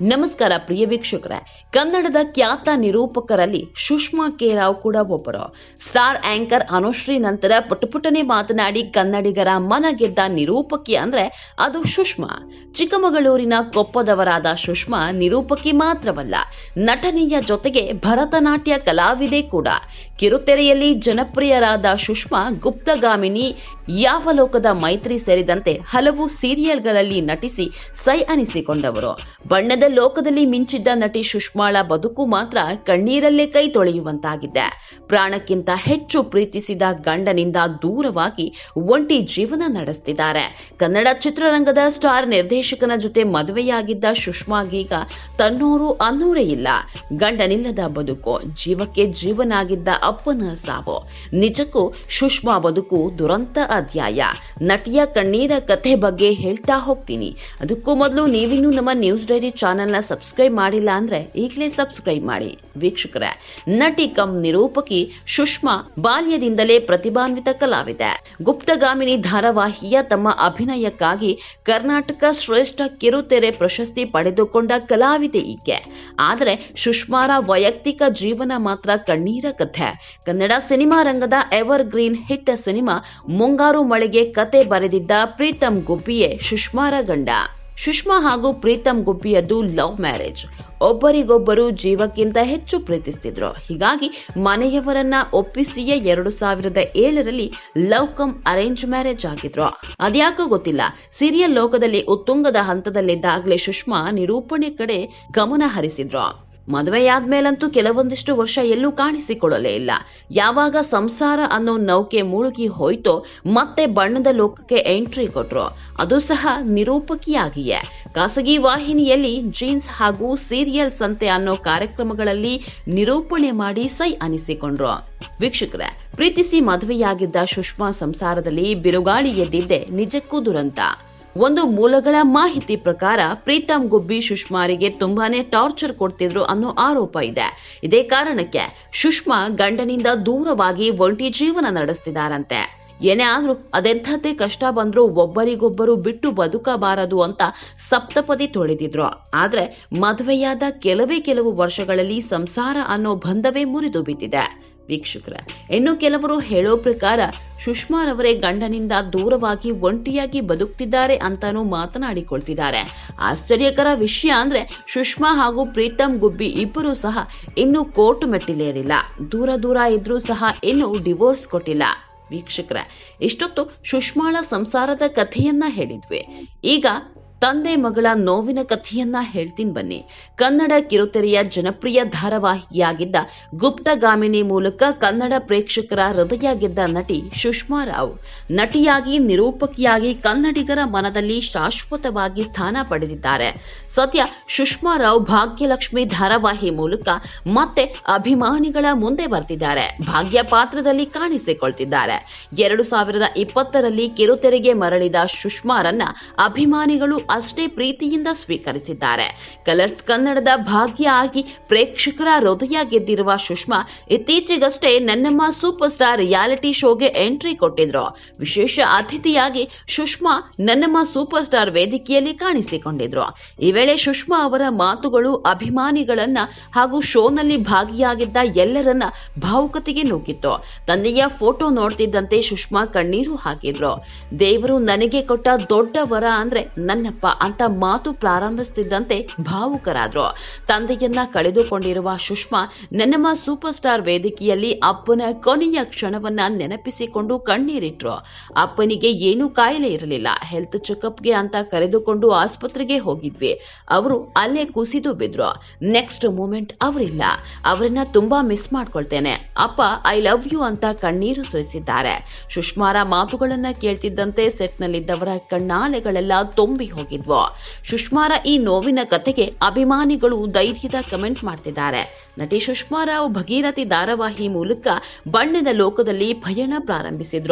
ನಮಸ್ಕಾರ ಪ್ರಿಯ ವೀಕ್ಷಕರೇ ಕನ್ನಡದ ಖ್ಯಾತ ನಿರೂಪಕರಲ್ಲಿ ಸುಷ್ಮಾ ಕೆ ರಾವ್ ಕೂಡ ಒಬ್ಬರು ಸ್ಟಾರ್ ಆಂಕರ್ ಅನುಶ್ರೀ ನಂತರ ಪುಟಪುಟನೆ ಮಾತನಾಡಿ ಕನ್ನಡಿಗರ ಮನ ಗೆದ್ದ ನಿರೂಪಕಿ ಅಂದ್ರೆ ಅದು ಸುಷ್ಮಾ ಚಿಕ್ಕಮಗಳೂರಿನ ಕೊಪ್ಪದವರಾದ ಸುಷ್ಮಾ ನಿರೂಪಕಿ ಮಾತ್ರವಲ್ಲ ನಟನೆಯ ಜೊತೆಗೆ ಭರತನಾಟ್ಯ ಕಲಾವಿದೆ ಕೂಡ ಕಿರುತೆರೆಯಲ್ಲಿ ಜನಪ್ರಿಯರಾದ ಸುಷ್ಮಾ ಗುಪ್ತಗಾಮಿನಿ ಯಾವ ಲೋಕದ ಮೈತ್ರಿ ಸೇರಿದಂತೆ ಹಲವು ಸೀರಿಯಲ್ಗಳಲ್ಲಿ ನಟಿಸಿ ಸೈ ಅನಿಸಿಕೊಂಡವರು ಬಣ್ಣದ ಲೋಕದಲ್ಲಿ ಮಿಂಚಿದ್ದ ನಟಿ ಸುಷ್ಮಾಳ ಬದುಕು ಮಾತ್ರ ಕಣ್ಣೀರಲ್ಲೇ ಕೈ ತೊಳೆಯುವಂತಾಗಿದೆ ಪ್ರಾಣಕ್ಕಿಂತ ಹೆಚ್ಚು ಪ್ರೀತಿಸಿದ ಗಂಡನಿಂದ ದೂರವಾಗಿ ಒಂಟಿ ಜೀವನ ನಡೆಸ್ತಿದ್ದಾರೆ ಕನ್ನಡ ಚಿತ್ರರಂಗದ ಸ್ಟಾರ್ ನಿರ್ದೇಶಕನ ಜೊತೆ ಮದುವೆಯಾಗಿದ್ದ ಸುಷ್ಮಾಗೀಗ ತನ್ನೋರು ಅನ್ನೋರೇ ಇಲ್ಲ ಗಂಡನಿಲ್ಲದ ಬದುಕು ಜೀವಕ್ಕೆ ಜೀವನಾಗಿದ್ದ ಅಪ್ಪನ ಸಾವು ನಿಜಕ್ಕೂ ಸುಷ್ಮಾ ಬದುಕು ದುರಂತ ಅಧ್ಯಾಯ ನಟಿಯ ಕಣ್ಣೀರ ಕಥೆ ಬಗ್ಗೆ ಹೇಳ್ತಾ ಹೋಗ್ತೀನಿ ಅದಕ್ಕೂ ಮೊದಲು ನೀವಿನ್ನೂ ನಮ್ಮ ನ್ಯೂಸ್ ಡೈರಿ ಚಾನೆಲ್ನ ಸಬ್ಸ್ಕ್ರೈಬ್ ಮಾಡಿಲ್ಲ ಅಂದ್ರೆ ಈಗಲೇ ಸಬ್ಸ್ಕ್ರೈಬ್ ಮಾಡಿ ವೀಕ್ಷಕರೇ ನಟಿ ಕಮ್ ನಿರೂಪಕಿ ಸುಷ್ಮಾ ಬಾಲ್ಯದಿಂದಲೇ ಪ್ರತಿಭಾನ್ವಿತ ಕಲಾವಿದೆ ಗುಪ್ತಗಾಮಿನಿ ಧಾರಾವಾಹಿಯ ತಮ್ಮ ಅಭಿನಯಕ್ಕಾಗಿ ಕರ್ನಾಟಕ ಶ್ರೇಷ್ಠ ಕಿರುತೆರೆ ಪ್ರಶಸ್ತಿ ಪಡೆದುಕೊಂಡ ಕಲಾವಿದೆ ಈಕೆ ಆದರೆ ಸುಷ್ಮಾರ ವೈಯಕ್ತಿಕ ಜೀವನ ಮಾತ್ರ ಕಣ್ಣೀರ ಕಥೆ ಕನ್ನಡ ಸಿನಿಮಾ ರಂಗದ ಎವರ್ ಗ್ರೀನ್ ಹಿಟ್ ಸಿನಿಮಾ ಮುಂಗಾರು ಮಳೆಗೆ ಕತೆ ಬರೆದಿದ್ದ ಪ್ರೀತಮ್ ಗುಬ್ಬಿಯೇ ಸುಷ್ಮಾರ ಗಂಡ ಸುಷ್ಮಾ ಹಾಗೂ ಪ್ರೀತಮ್ ಗುಬ್ಬಿಯದ್ದು ಲವ್ ಮ್ಯಾರೇಜ್ ಒಬ್ಬರಿಗೊಬ್ಬರು ಜೀವಕ್ಕಿಂತ ಹೆಚ್ಚು ಪ್ರೀತಿಸ್ತಿದ್ರು ಹೀಗಾಗಿ ಮನೆಯವರನ್ನ ಒಪ್ಪಿಸಿಯೇ ಎರಡು ಸಾವಿರದ ಏಳರಲ್ಲಿ ಲವ್ ಕಮ್ ಅರೇಂಜ್ ಮ್ಯಾರೇಜ್ ಆಗಿದ್ರು ಅದ್ಯಾಕೋ ಗೊತ್ತಿಲ್ಲ ಸೀರಿಯಲ್ ಲೋಕದಲ್ಲಿ ಉತ್ತುಂಗದ ಹಂತದಲ್ಲಿದ್ದಾಗಲೇ ಸುಷ್ಮಾ ನಿರೂಪಣೆ ಕಡೆ ಗಮನ ಹರಿಸಿದ್ರು ಮದುವೆಯಾದ್ಮೇಲಂತೂ ಕೆಲವೊಂದಿಷ್ಟು ವರ್ಷ ಎಲ್ಲೂ ಕಾಣಿಸಿಕೊಳ್ಳಲೇ ಇಲ್ಲ ಯಾವಾಗ ಸಂಸಾರ ಅನ್ನೋ ನೌಕೆ ಮುಳುಗಿ ಹೋಯ್ತೋ ಮತ್ತೆ ಬಣ್ಣದ ಲೋಕಕ್ಕೆ ಎಂಟ್ರಿ ಕೊಟ್ರು ಅದು ಸಹ ನಿರೂಪಕಿಯಾಗಿಯೇ ಖಾಸಗಿ ವಾಹಿನಿಯಲ್ಲಿ ಜೀನ್ಸ್ ಹಾಗೂ ಸೀರಿಯಲ್ ಸಂತೆ ಅನ್ನೋ ಕಾರ್ಯಕ್ರಮಗಳಲ್ಲಿ ನಿರೂಪಣೆ ಮಾಡಿ ಸೈ ಅನಿಸಿಕೊಂಡ್ರು ವೀಕ್ಷಕರೇ ಪ್ರೀತಿಸಿ ಮದುವೆಯಾಗಿದ್ದ ಸುಷ್ಮಾ ಸಂಸಾರದಲ್ಲಿ ಬಿರುಗಾಳಿ ಎದ್ದಿದ್ದೆ ನಿಜಕ್ಕೂ ದುರಂತ ಒಂದು ಮೂಲಗಳ ಮಾಹಿತಿ ಪ್ರಕಾರ ಪ್ರೀತಮ್ ಗುಬ್ಬಿ ಸುಷ್ಮಾರಿಗೆ ತುಂಬಾನೇ ಟಾರ್ಚರ್ ಕೊಡ್ತಿದ್ರು ಅನ್ನೋ ಆರೋಪ ಇದೆ ಇದೇ ಕಾರಣಕ್ಕೆ ಸುಷ್ಮಾ ಗಂಡನಿಂದ ದೂರವಾಗಿ ಒಂಟಿ ಜೀವನ ನಡೆಸ್ತಿದಾರಂತೆ ಏನೇ ಆದ್ರೂ ಅದೆಂಥದ್ದೇ ಕಷ್ಟ ಬಂದ್ರೂ ಒಬ್ಬರಿಗೊಬ್ಬರು ಬಿಟ್ಟು ಬದುಕಬಾರದು ಅಂತ ಸಪ್ತಪದಿ ತೊಳೆದಿದ್ರು ಆದ್ರೆ ಮದುವೆಯಾದ ಕೆಲವೇ ಕೆಲವು ವರ್ಷಗಳಲ್ಲಿ ಸಂಸಾರ ಅನ್ನೋ ಬಂಧವೇ ಮುರಿದು ಬಿದ್ದಿದೆ ವೀಕ್ಷಕರ ಇನ್ನು ಕೆಲವರು ಹೇಳೋ ಪ್ರಕಾರ ಸುಷ್ಮಾರವರೇ ಗಂಡನಿಂದ ದೂರವಾಗಿ ಒಂಟಿಯಾಗಿ ಬದುಕ್ತಿದ್ದಾರೆ ಅಂತಾನೂ ಮಾತನಾಡಿಕೊಳ್ತಿದ್ದಾರೆ ಆಶ್ಚರ್ಯಕರ ವಿಷಯ ಅಂದ್ರೆ ಸುಷ್ಮಾ ಹಾಗೂ ಪ್ರೀತಮ್ ಗುಬ್ಬಿ ಇಬ್ಬರೂ ಸಹ ಇನ್ನೂ ಕೋರ್ಟ್ ಮೆಟ್ಟಿಲೇರಿಲ್ಲ ದೂರ ದೂರ ಇದ್ರೂ ಸಹ ಇನ್ನೂ ಡಿವೋರ್ಸ್ ಕೊಟ್ಟಿಲ್ಲ ವೀಕ್ಷಕರೇ ಇಷ್ಟೊತ್ತು ಸುಷ್ಮಾಳ ಸಂಸಾರದ ಕಥೆಯನ್ನ ಹೇಳಿದ್ವಿ ಈಗ ತಂದೆ ಮಗಳ ನೋವಿನ ಕಥೆಯನ್ನ ಹೇಳ್ತೀನಿ ಬನ್ನಿ ಕನ್ನಡ ಕಿರುತೆರೆಯ ಜನಪ್ರಿಯ ಧಾರಾವಾಹಿಯಾಗಿದ್ದ ಗುಪ್ತಗಾಮಿನಿ ಮೂಲಕ ಕನ್ನಡ ಪ್ರೇಕ್ಷಕರ ಹೃದಯ ಗೆದ್ದ ನಟಿ ಸುಷ್ಮಾ ರಾವ್ ನಟಿಯಾಗಿ ನಿರೂಪಕಿಯಾಗಿ ಕನ್ನಡಿಗರ ಮನದಲ್ಲಿ ಶಾಶ್ವತವಾಗಿ ಸ್ಥಾನ ಪಡೆದಿದ್ದಾರೆ ಸದ್ಯ ಸುಷ್ಮಾ ರಾವ್ ಭಾಗ್ಯಲಕ್ಷ್ಮಿ ಧಾರಾವಾಹಿ ಮೂಲಕ ಮತ್ತೆ ಅಭಿಮಾನಿಗಳ ಮುಂದೆ ಬರ್ತಿದ್ದಾರೆ ಭಾಗ್ಯ ಪಾತ್ರದಲ್ಲಿ ಕಾಣಿಸಿಕೊಳ್ತಿದ್ದಾರೆ ಎರಡು ಸಾವಿರದ ಇಪ್ಪತ್ತರಲ್ಲಿ ಕಿರುತೆರೆಗೆ ಮರಳಿದ ಸುಷ್ಮಾರನ್ನ ಅಭಿಮಾನಿಗಳು ಅಷ್ಟೇ ಪ್ರೀತಿಯಿಂದ ಸ್ವೀಕರಿಸಿದ್ದಾರೆ ಕಲರ್ಸ್ ಕನ್ನಡದ ಭಾಗ್ಯ ಆಗಿ ಪ್ರೇಕ್ಷಕರ ಹೃದಯ ಗೆದ್ದಿರುವ ಸುಷ್ಮಾ ಇತ್ತೀಚೆಗಷ್ಟೇ ನನ್ನಮ್ಮ ಸೂಪರ್ ಸ್ಟಾರ್ ರಿಯಾಲಿಟಿ ಶೋಗೆ ಎಂಟ್ರಿ ಕೊಟ್ಟಿದ್ರು ವಿಶೇಷ ಅತಿಥಿಯಾಗಿ ಸುಷ್ಮಾ ನನ್ನಮ್ಮ ಸೂಪರ್ ಸ್ಟಾರ್ ವೇದಿಕೆಯಲ್ಲಿ ಕಾಣಿಸಿಕೊಂಡಿದ್ರು ಈ ವೇಳೆ ಸುಷ್ಮಾ ಅವರ ಮಾತುಗಳು ಅಭಿಮಾನಿಗಳನ್ನ ಹಾಗೂ ಶೋನಲ್ಲಿ ಭಾಗಿಯಾಗಿದ್ದ ಎಲ್ಲರನ್ನ ಭಾವುಕತೆಗೆ ನೂಕಿತ್ತು ತಂದೆಯ ಫೋಟೋ ನೋಡ್ತಿದ್ದಂತೆ ಸುಷ್ಮಾ ಕಣ್ಣೀರು ಹಾಕಿದ್ರು ದೇವರು ನನಗೆ ಕೊಟ್ಟ ದೊಡ್ಡ ವರ ಅಂದ್ರೆ ನನ್ನಪ್ಪ ಅಂತ ಮಾತು ಪ್ರಾರಂಭಿಸ್ತಿದ್ದಂತೆ ಭಾವುಕರಾದ್ರು ತಂದೆಯನ್ನ ಕಳೆದುಕೊಂಡಿರುವ ಸುಷ್ಮಾ ನನ್ನಮ್ಮ ಸೂಪರ್ ಸ್ಟಾರ್ ವೇದಿಕೆಯಲ್ಲಿ ಅಪ್ಪನ ಕೊನೆಯ ಕ್ಷಣವನ್ನ ನೆನಪಿಸಿಕೊಂಡು ಕಣ್ಣೀರಿಟ್ರು ಅಪ್ಪನಿಗೆ ಏನೂ ಕಾಯಿಲೆ ಇರಲಿಲ್ಲ ಹೆಲ್ತ್ ಚೆಕಪ್ಗೆ ಅಂತ ಕರೆದುಕೊಂಡು ಆಸ್ಪತ್ರೆಗೆ ಹೋಗಿದ್ವಿ ಅವರು ಅಲ್ಲೇ ಕುಸಿದು ಬಿದ್ರು ನೆಕ್ಸ್ಟ್ ಮೂಮೆಂಟ್ ಅವರಿಲ್ಲ ಅವರನ್ನ ತುಂಬಾ ಮಿಸ್ ಮಾಡ್ಕೊಳ್ತೇನೆ ಅಪ್ಪ ಐ ಲವ್ ಯು ಅಂತ ಕಣ್ಣೀರು ಸುರಿಸಿದ್ದಾರೆ ಸುಷ್ಮಾರ ಮಾತುಗಳನ್ನ ಕೇಳ್ತಿದ್ದಂತೆ ಸೆಟ್ನಲ್ಲಿದ್ದವರ ಕಣ್ಣಾಲೆಗಳೆಲ್ಲ ತುಂಬಿ ಹೋಗಿದ್ವು ಸುಷ್ಮಾರ ಈ ನೋವಿನ ಕತೆಗೆ ಅಭಿಮಾನಿಗಳು ಧೈರ್ಯದ ಕಮೆಂಟ್ ಮಾಡ್ತಿದ್ದಾರೆ ನಟಿ ಸುಷ್ಮಾ ರಾವ್ ಭಗೀರಥಿ ಧಾರಾವಾಹಿ ಮೂಲಕ ಬಣ್ಣದ ಲೋಕದಲ್ಲಿ ಪಯಣ ಪ್ರಾರಂಭಿಸಿದ್ರು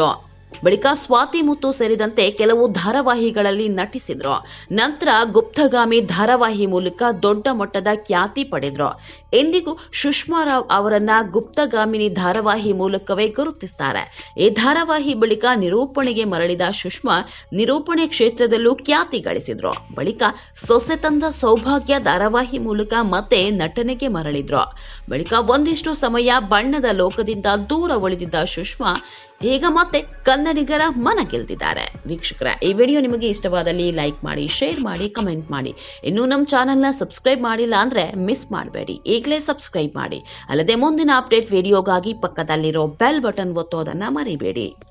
ಬಳಿಕ ಸ್ವಾತಿ ಮುತ್ತು ಸೇರಿದಂತೆ ಕೆಲವು ಧಾರಾವಾಹಿಗಳಲ್ಲಿ ನಟಿಸಿದ್ರು ನಂತರ ಗುಪ್ತಗಾಮಿ ಧಾರಾವಾಹಿ ಮೂಲಕ ದೊಡ್ಡ ಮಟ್ಟದ ಖ್ಯಾತಿ ಪಡೆದ್ರು ಎಂದಿಗೂ ಸುಷ್ಮಾ ರಾವ್ ಅವರನ್ನ ಗುಪ್ತಗಾಮಿನಿ ಧಾರಾವಾಹಿ ಮೂಲಕವೇ ಗುರುತಿಸ್ತಾರೆ ಈ ಧಾರಾವಾಹಿ ಬಳಿಕ ನಿರೂಪಣೆಗೆ ಮರಳಿದ ಸುಷ್ಮಾ ನಿರೂಪಣೆ ಕ್ಷೇತ್ರದಲ್ಲೂ ಖ್ಯಾತಿ ಗಳಿಸಿದ್ರು ಬಳಿಕ ಸೊಸೆ ತಂದ ಸೌಭಾಗ್ಯ ಧಾರಾವಾಹಿ ಮೂಲಕ ಮತ್ತೆ ನಟನೆಗೆ ಮರಳಿದ್ರು ಬಳಿಕ ಒಂದಿಷ್ಟು ಸಮಯ ಬಣ್ಣದ ಲೋಕದಿಂದ ದೂರ ಉಳಿದಿದ್ದ ಸುಷ್ಮಾ ಈಗ ಮತ್ತೆ ಕನ್ನಡಿಗರ ಮನ ಗೆಲ್ತಿದ್ದಾರೆ ವೀಕ್ಷಕರ ಈ ವಿಡಿಯೋ ನಿಮಗೆ ಇಷ್ಟವಾದಲ್ಲಿ ಲೈಕ್ ಮಾಡಿ ಶೇರ್ ಮಾಡಿ ಕಮೆಂಟ್ ಮಾಡಿ ಇನ್ನೂ ನಮ್ಮ ಚಾನಲ್ನ ಸಬ್ಸ್ಕ್ರೈಬ್ ಮಾಡಿಲ್ಲ ಅಂದ್ರೆ ಮಿಸ್ ಮಾಡಬೇಡಿ ಈಗಲೇ ಸಬ್ಸ್ಕ್ರೈಬ್ ಮಾಡಿ ಅಲ್ಲದೆ ಮುಂದಿನ ಅಪ್ಡೇಟ್ ವಿಡಿಯೋಗಾಗಿ ಪಕ್ಕದಲ್ಲಿರೋ ಬೆಲ್ ಬಟನ್ ಒತ್ತೋದನ್ನ ಮರಿಬೇಡಿ